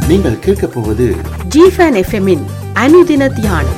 நீங்கள் கேட்கப் போவது ஜிஃபன் எஃப்எம்மின் அனுதின தியானம்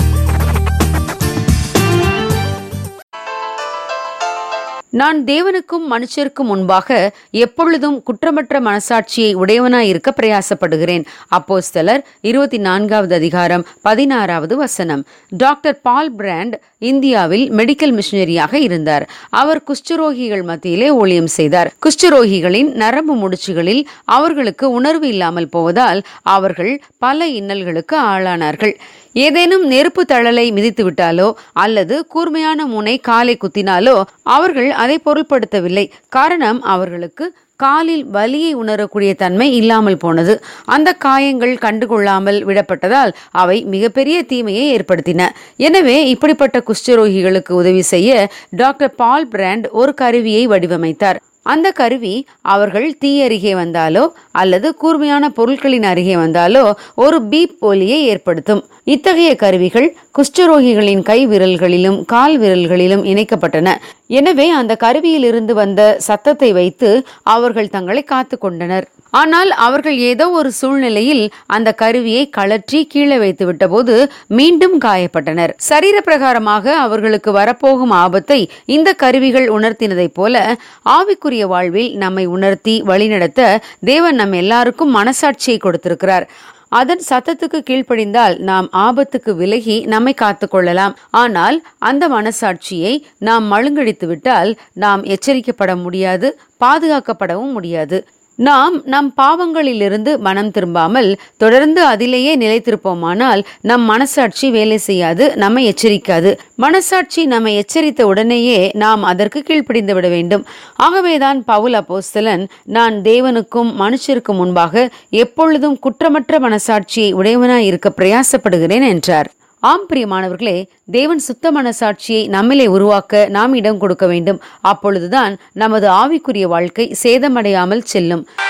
நான் தேவனுக்கும் மனுஷருக்கும் முன்பாக எப்பொழுதும் குற்றமற்ற மனசாட்சியை உடையவனாய் இருக்க பிரயாசப்படுகிறேன் அப்போஸ்தலர் இருபத்தி நான்காவது அதிகாரம் பதினாறாவது வசனம் டாக்டர் பால் பிராண்ட் இந்தியாவில் மெடிக்கல் மிஷனரியாக இருந்தார் அவர் குஷ்டரோகிகள் மத்தியிலே ஊழியம் செய்தார் குஷ்டரோகிகளின் நரம்பு முடிச்சுகளில் அவர்களுக்கு உணர்வு இல்லாமல் போவதால் அவர்கள் பல இன்னல்களுக்கு ஆளானார்கள் ஏதேனும் நெருப்பு தழலை மிதித்து விட்டாலோ அல்லது கூர்மையான முனை காலை குத்தினாலோ அவர்கள் அதை பொருட்படுத்தவில்லை காரணம் அவர்களுக்கு காலில் வலியை உணரக்கூடிய தன்மை இல்லாமல் போனது அந்த காயங்கள் கண்டுகொள்ளாமல் விடப்பட்டதால் அவை மிகப்பெரிய தீமையை ஏற்படுத்தின எனவே இப்படிப்பட்ட குஷ்டரோகிகளுக்கு உதவி செய்ய டாக்டர் பால் பிராண்ட் ஒரு கருவியை வடிவமைத்தார் அந்த கருவி அவர்கள் தீ அருகே வந்தாலோ அல்லது கூர்மையான பொருட்களின் அருகே வந்தாலோ ஒரு பீப் ஒலியை ஏற்படுத்தும் இத்தகைய கருவிகள் குஷ்டரோகிகளின் கை விரல்களிலும் கால் விரல்களிலும் இணைக்கப்பட்டன எனவே அந்த கருவியிலிருந்து வந்த சத்தத்தை வைத்து அவர்கள் தங்களை காத்து கொண்டனர் ஆனால் அவர்கள் ஏதோ ஒரு சூழ்நிலையில் அந்த கருவியை கழற்றி கீழே வைத்து விட்டபோது மீண்டும் காயப்பட்டனர் சரீர பிரகாரமாக அவர்களுக்கு வரப்போகும் ஆபத்தை இந்த கருவிகள் உணர்த்தினதைப் போல ஆவிக்குரிய வாழ்வில் நம்மை உணர்த்தி வழிநடத்த தேவன் நம் எல்லாருக்கும் மனசாட்சியை கொடுத்திருக்கிறார் அதன் சத்தத்துக்கு கீழ்ப்படிந்தால் நாம் ஆபத்துக்கு விலகி நம்மை காத்துக்கொள்ளலாம் ஆனால் அந்த மனசாட்சியை நாம் மழுங்கடித்து விட்டால் நாம் எச்சரிக்கப்பட முடியாது பாதுகாக்கப்படவும் முடியாது நாம் நம் பாவங்களிலிருந்து மனம் திரும்பாமல் தொடர்ந்து அதிலேயே நிலைத்திருப்போமானால் நம் மனசாட்சி வேலை செய்யாது நம்மை எச்சரிக்காது மனசாட்சி நம்மை எச்சரித்த உடனேயே நாம் அதற்கு கீழ்ப்படிந்து விட வேண்டும் ஆகவேதான் பவுல் அப்போஸ்தலன் நான் தேவனுக்கும் மனுஷருக்கும் முன்பாக எப்பொழுதும் குற்றமற்ற மனசாட்சியை உடையவனாய் இருக்க பிரயாசப்படுகிறேன் என்றார் ஆம் பிரியமானவர்களே தேவன் சுத்த மனசாட்சியை நம்மிலே உருவாக்க நாம் இடம் கொடுக்க வேண்டும் அப்பொழுதுதான் நமது ஆவிக்குரிய வாழ்க்கை சேதமடையாமல் செல்லும்